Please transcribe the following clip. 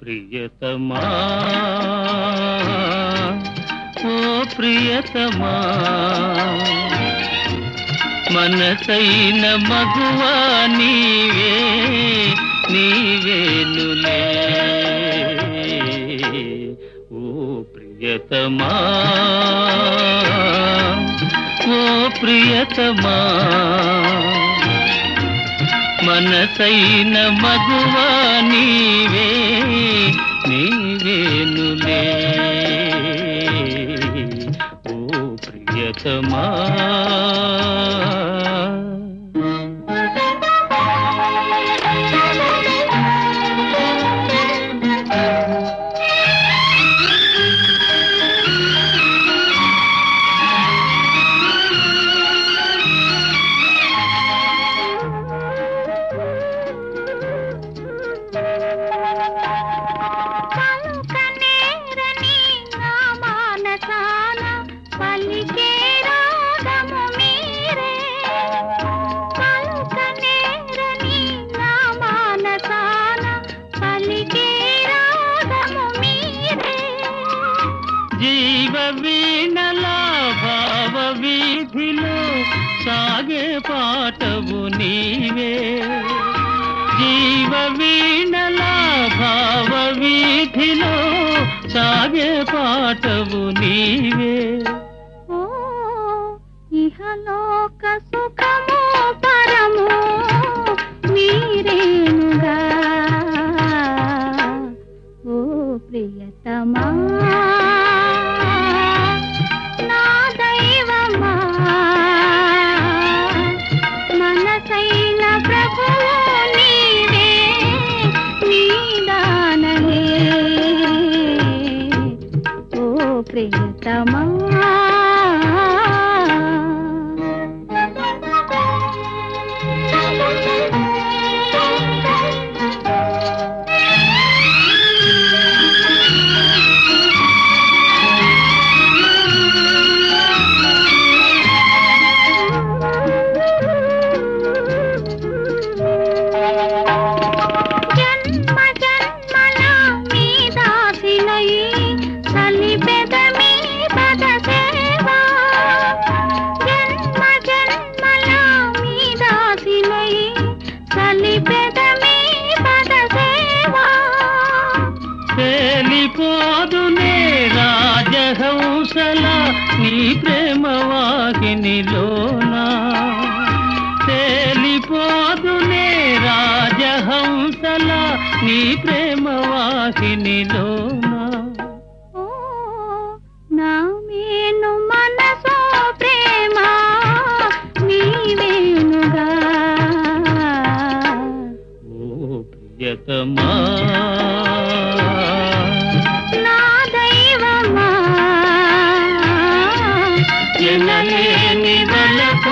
ప్రియతమా ఓ ప్రియతమా మనసైన మగువా నీవే నీవేనులే ఓ ప్రియతమా ఓ ప్రియతమా మనసైన మగువా నీవే నీవేనులే ఓ ప్రియతమా పలుకనేరని నా మానసాన పలికే రాగము మీరే పలుకనేరని నా మానసాన పలికే రాగము మీరే జీవ వీణల భావ వీధిలో సాగే పాటవు నీవే జీవ వీణల భావ వీధిలో సాగే పాటవు నీవే ఓ ఇహలోక సుఖము పరము మీరేనుగా ఓ ప్రియతమా నా దైవమా మనసైన ప్రభువు నీవే నీదానమే ఓ ప్రియతమా జన్మ జన్మల మీ దాసినై సలిపెద మీ పద సేవా జన్మ జన్మల మీ దాసినై సలిపెద మీ పద సేవా తేలిపోదునే రాజహంసల నీ ప్రేమ వాహినిలోనా తేలిపోదునే రాజహంసల నీ ప్రేమ వాహినిలోనా ఓ నా మేను మనసో ప్రేమ నీవేనుగా ఓ ప్రియతమా నా దైవమా ఎనలేని వలపు